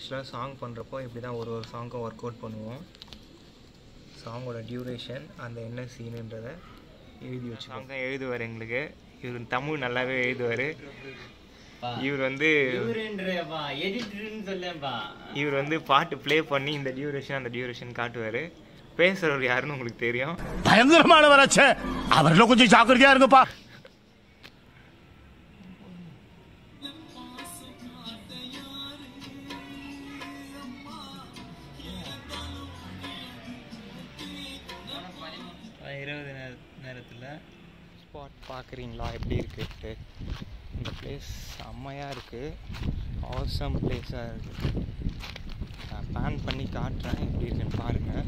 ஆக்சுவலாக சாங் பண்ணுறப்போ இப்படி தான் ஒரு ஒரு சாங்க்கும் ஒர்க் அவுட் பண்ணுவோம் சாங்கோட டியூரேஷன் அந்த என்ன சீனுன்றதை எழுதி வச்சு சாங் தான் எழுதுவார் எங்களுக்கு இவர் தமிழ் நல்லாவே எழுதுவார் இவர் வந்து இவருன்றப்பா எடிட்டர்னு சொல்லேன்ப்பா இவர் வந்து பாட்டு ப்ளே பண்ணி இந்த டியூரேஷன் அந்த டியூரேஷன் காட்டுவார் பேசுகிறவர் யாருன்னு உங்களுக்கு தெரியும் பயங்கரமானவராச்சே அவர்ல கொஞ்சம் ஜாக்கிரதையா இருங்கப்பா இருபது நேர நேரத்தில் ஸ்பாட் பார்க்குறீங்களா எப்படி இருக்குன்ட்டு இந்த பிளேஸ் செம்மையாக இருக்குது ஆசம் பிளேஸாக இருக்குது நான் பேன் பண்ணி காட்டுறேன் எப்படி இருக்குன்னு பாருங்கள்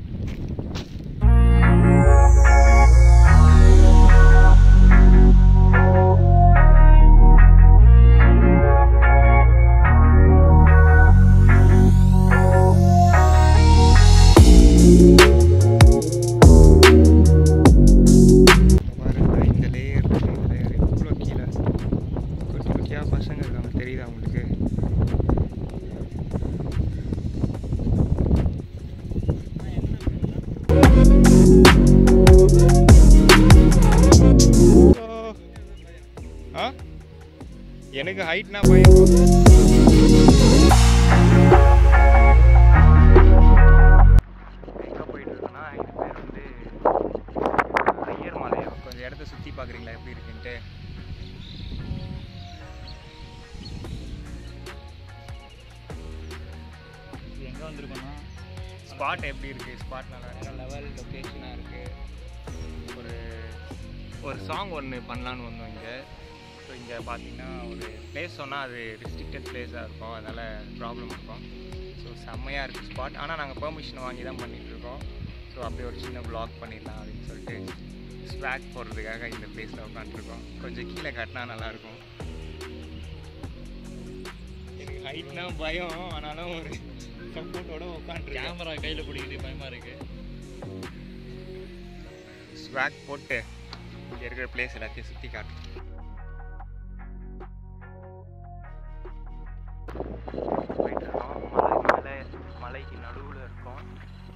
பாருங்க இந்த லேயர் இந்த லேயர் எவ்வளோ கீழே குட்டி குட்டியாக பசங்க இருக்காங்க தெரியுதா உங்களுக்கு ஆ எனக்கு ஹைட்னா பயம் எங்கே போயிட்டு இருக்கோன்னா இது பேர் வந்து ஐயர் மலையம் கொஞ்சம் இடத்த சுற்றி பார்க்குறீங்களா எப்படி இருக்குன்ட்டு எங்கே வந்திருக்கோம்னா ஸ்பாட் எப்படி இருக்குது ஸ்பாட் நல்லா இருக்கு லெவல் லொக்கேஷனாக இருக்குது ஒரு ஒரு சாங் ஒன்று பண்ணலான்னு வந்தோம் இங்கே ஸோ இங்கே பார்த்தீங்கன்னா ஒரு பிளேஸ் சொன்னால் அது ரெஸ்ட்ரிக்டட் பிளேஸாக இருக்கும் அதனால் ப்ராப்ளம் இருக்கும் ஸோ செம்மையாக இருக்குது ஸ்பாட் ஆனால் நாங்கள் பெர்மிஷன் வாங்கி தான் பண்ணிகிட்ருக்கோம் ஸோ அப்படியே ஒரு சின்ன வ்ளாக் பண்ணிடலாம் அப்படின்னு சொல்லிட்டு ஸ்வாக் போடுறதுக்காக இந்த பிளேஸில் உட்காந்துருக்கோம் கொஞ்சம் கீழே காட்டினா நல்லாயிருக்கும் எனக்கு ஹைட்னா பயம் ஆனாலும் ஒரு சப்போர்ட்டோட உட்காந்துருக்கேன் கேமரா கையில் பிடிக்கிட்டு பயமாக இருக்கு ஸ்வாக் போட்டு இங்கே இருக்கிற பிளேஸ் எல்லாத்தையும் சுற்றி காட்டும் போயிட்டு இருக்கோம் மலை மேலே மலைக்கு நடுவில் இருக்கோம்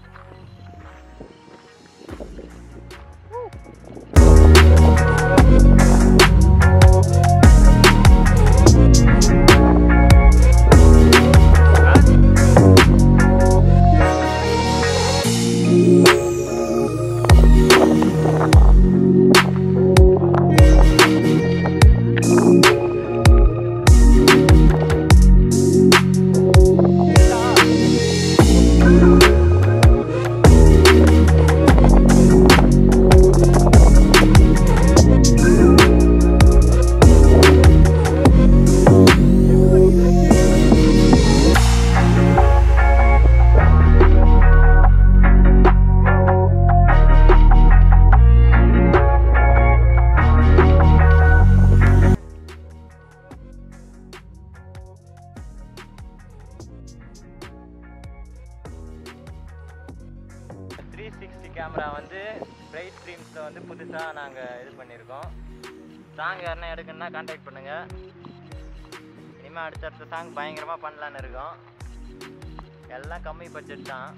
த்ரீ சிக்ஸ்டி கேமரா வந்து பிரைட் ட்ரீம்ஸில் வந்து புதுசாக நாங்கள் இது பண்ணியிருக்கோம் சாங் யாருன்னா எடுக்கணும்னா காண்டாக்ட் பண்ணுங்கள் இனிமேல் அடுத்தடுத்த சாங் பயங்கரமாக பண்ணலான்னு இருக்கோம் எல்லாம் கம்மி பட்ஜெட் தான்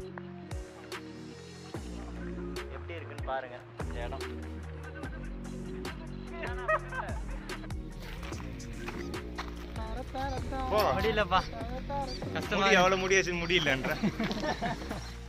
எப்படி இருக்குன்னு பாருங்கள் இந்த இடம் முடியலப்பா முடி எவ்வளோ முடியாச்சு முடியலன்ற